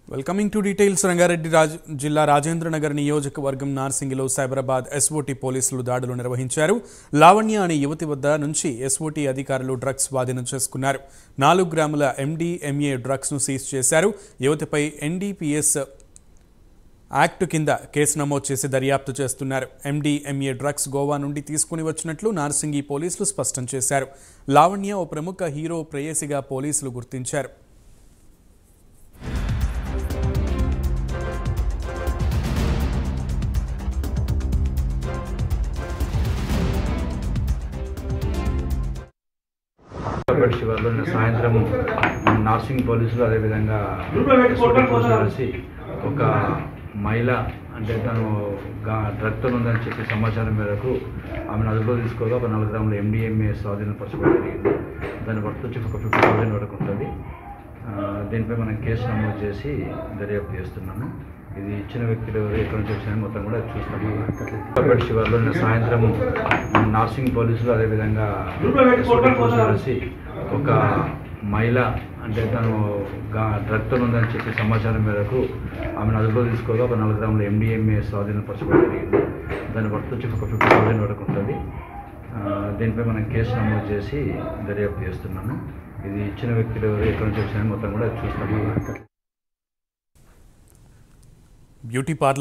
welcoming to details Rangareddy రాజ్ జిల్లా రాజేంద్రనగర్ నియోజకవర్గం నార్సింగిలో సైబరాబాద్ ఎస్ఓటీ పోలీసులు దాడులు నిర్వహించారు లావణ్య అనే యువతి వద్ద నుంచి ఎస్ఓటీ అధికారులు డ్రగ్స్ స్వాధీనం చేసుకున్నారు నాలుగు గ్రాముల ఎండీఎంఏ డ్రగ్స్ను సీజ్ చేశారు యువతిపై ఎన్డీపీఎస్ యాక్ట్ కింద కేసు నమోదు చేసి దర్యాప్తు చేస్తున్నారు ఎండీఎంఏ డ్రగ్స్ గోవా నుండి తీసుకుని వచ్చినట్లు నార్సింగి పోలీసులు స్పష్టం చేశారు లావణ్య ఓ ప్రముఖ హీరో ప్రేయసిగా పోలీసులు గుర్తించారు కాబట్టి శివార్లో నిన్న సాయంత్రం నార్సింగ్ పోలీసులు అదేవిధంగా ఎస్ఓటీ పోలీసులు కలిసి ఒక మహిళ అంటే తను గా- డ్రగ్తో ఉందని చెప్పి సమాచారం మేరకు ఆమెను అదుపులో తీసుకోగా ఒక నాలుగు గ్రాముల ఎండిఎంఏ స్వాధీనపరచడం జరిగింది దాని వర్త్ వచ్చి ఒక ఫిఫ్టీ థౌసండ్ వరకు ఉంటుంది ఆ, దీనిపై మనం కేసు నమోదు చేసి దర్యాప్తు చేస్తున్నాము ఇది ఇచ్చిన వ్యక్తులు ఎవరు ఎక్కడి నుంచి వచ్చినా మొత్తం కూడా చూస్తాము కాబట్టి శివార్లో నిన్న సాయంత్రం నార్సింగ్ పోలీసులు అదేవిధంగా ఎస్ఓటీ పోలీసులు కలిసి ఒక మహిళ అంటే తను గా- డ్రగ్తో ఉందని చెప్పి సమాచారం మేరకు ఆమెను అదుపులో తీసుకోగా ఒక నాలుగు గ్రాముల ఎండిఎంఏ స్వాధీనపరచడం జరిగింది దాని వర్త్ వచ్చి ఒక ఫిఫ్టీ థౌసండ్ వరకు ఉంటుంది ఆ, దీనిపై మనం కేసు నమోదు చేసి దర్యాప్తు చేస్తున్నాము ఇది ఇచ్చిన వ్యక్తులు ఎవరు ఎక్కడి నుంచి వచ్చినా మొత్తం కూడా చూస్తాము బ్యూటీ పార్లర్